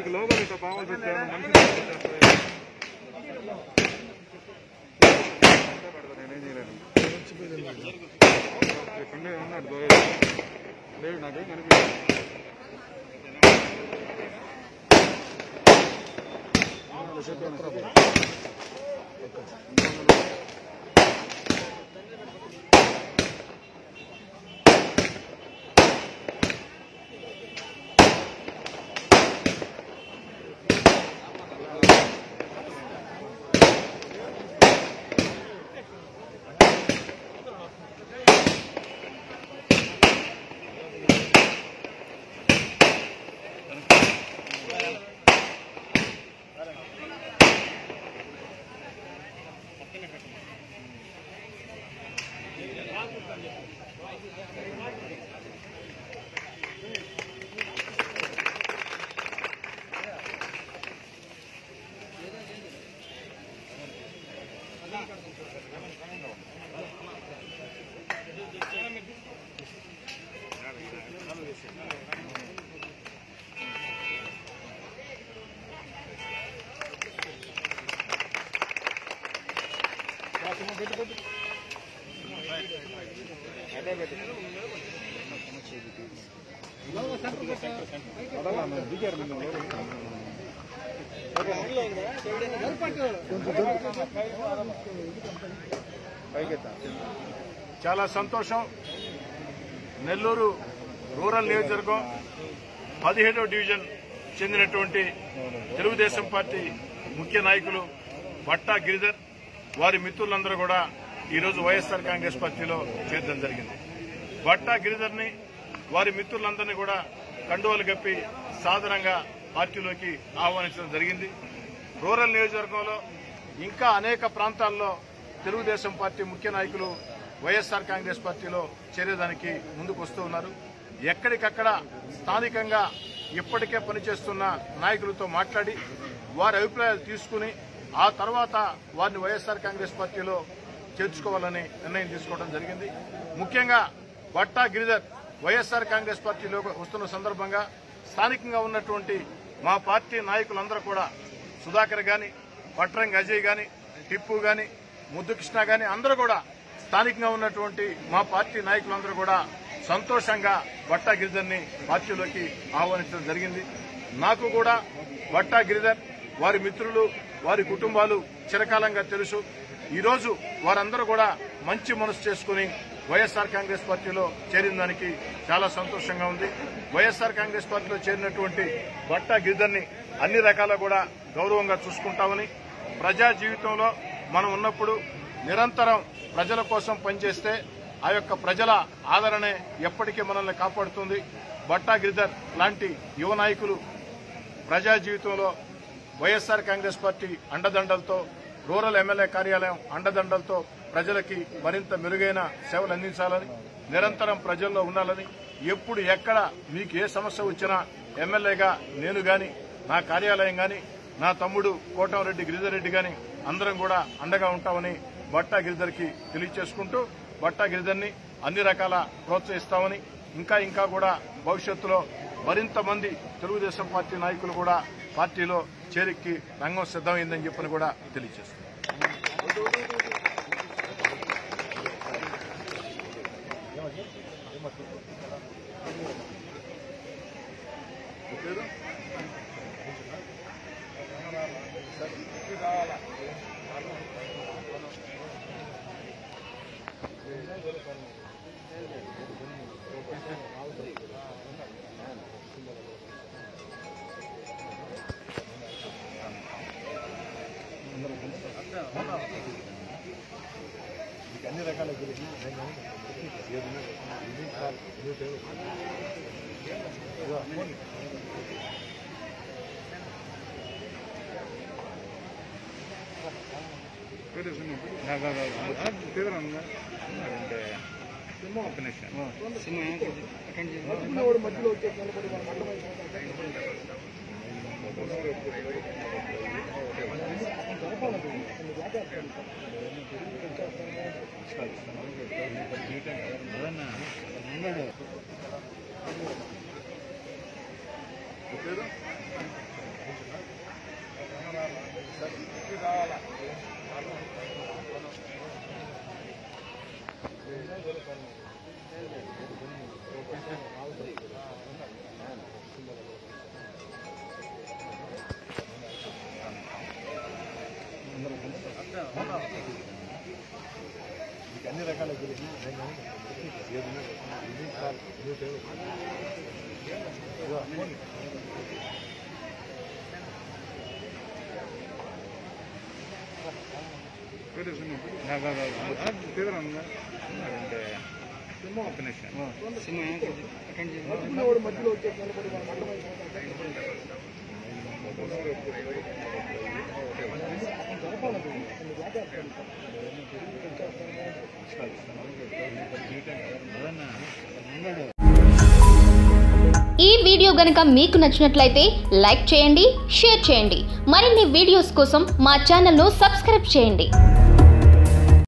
మీకు లోగోలు ఇట్లా కావాల్సి వచ్చాను మనిషి నేనేం చేయలేను ఎక్కడే ఉన్నాడు దోయలు లేడు నాకేం కనిపించదు చాలా సంతోషం నెల్లూరు రూరల్ నియోజకవర్గం పదిహేడవ డివిజన్ చెందినటువంటి తెలుగుదేశం పార్టీ ముఖ్య నాయకులు భట్టా గిరిధర్ వారి మిత్రులందరూ కూడా ఈరోజు వైఎస్ఆర్ కాంగ్రెస్ పార్టీలో చేరడం జరిగింది భట్టా గిరిధర్ని వారి మిత్రులందరినీ కూడా కండువలు కప్పి సాధారణంగా పార్టీలోకి ఆహ్వానించడం జరిగింది రూరల్ నియోజకవర్గంలో ఇంకా అనేక ప్రాంతాల్లో తెలుగుదేశం పార్టీ ముఖ్య నాయకులు వైఎస్ఆర్ కాంగ్రెస్ పార్టీలో చేరేదానికి ముందుకు వస్తూ ఉన్నారు ఎక్కడికక్కడ స్థానికంగా ఇప్పటికే పనిచేస్తున్న నాయకులతో మాట్లాడి వారి అభిప్రాయాలు తీసుకుని ఆ తర్వాత వారిని వైఎస్ఆర్ కాంగ్రెస్ పార్టీలో చేర్చుకోవాలని నిర్ణయం తీసుకోవడం జరిగింది ముఖ్యంగా భట్టా గిరిధర్ వైఎస్ఆర్ కాంగ్రెస్ పార్టీలో వస్తున్న సందర్భంగా స్థానికంగా ఉన్నటువంటి మా పార్టీ నాయకులందరూ కూడా సుధాకర్ గాని పట్రంగ్ అజయ్ గాని టిప్పు గాని ముద్దు కృష్ణ గాని అందరూ కూడా స్థానికంగా ఉన్నటువంటి మా పార్టీ నాయకులందరూ కూడా సంతోషంగా భట్టా గిరిధర్ని పార్టీలోకి ఆహ్వానించడం జరిగింది నాకు కూడా భట్టా గిరిధర్ వారి మిత్రులు వారి కుటుంబాలు చిరకాలంగా తెలుసు ఈరోజు వారందరూ కూడా మంచి మనసు చేసుకుని వైఎస్ఆర్ కాంగ్రెస్ పార్టీలో చేరిన దానికి చాలా సంతోషంగా ఉంది వైఎస్ఆర్ కాంగ్రెస్ పార్టీలో చేరినటువంటి భట్టా గిరిధర్ని అన్ని రకాల కూడా గౌరవంగా చూసుకుంటామని ప్రజా జీవితంలో మనం ఉన్నప్పుడు నిరంతరం ప్రజల కోసం పనిచేస్తే ఆ యొక్క ప్రజల ఆదరణే ఎప్పటికీ మనల్ని కాపాడుతుంది భట్టా గిరిధర్ లాంటి యువ నాయకులు ప్రజా జీవితంలో వైఎస్ఆర్ కాంగ్రెస్ పార్టీ అండదండలతో రూరల్ ఎమ్మెల్యే కార్యాలయం అండదండలతో ప్రజలకి మరింత మెరుగైన సేవలు అందించాలని నిరంతరం ప్రజల్లో ఉండాలని ఎప్పుడు ఎక్కడ మీకు ఏ సమస్య వచ్చినా ఎమ్మెల్యేగా నేను గాని నా కార్యాలయం గాని నా తమ్ముడు కోటంరెడ్డి గిరిధర్ రెడ్డి గాని అందరం కూడా అండగా ఉంటామని భట్టా గిరిధర్కి తెలియచేసుకుంటూ భట్టా గిరిధర్ని అన్ని రకాల ప్రోత్సహిస్తామని ఇంకా ఇంకా కూడా భవిష్యత్తులో మరింత మంది తెలుగుదేశం పార్టీ నాయకులు కూడా పార్టీలో చేరిక్కి రంగం సిద్దమైందని చెప్పని కూడా తెలియజేస్తారు అన్ని రకాల ఈ వీడియో గనుక మీకు నచ్చినట్లయితే లైక్ చేయండి షేర్ చేయండి మరిన్ని వీడియోస్ కోసం మా ఛానల్ను సబ్స్క్రైబ్ చేయండి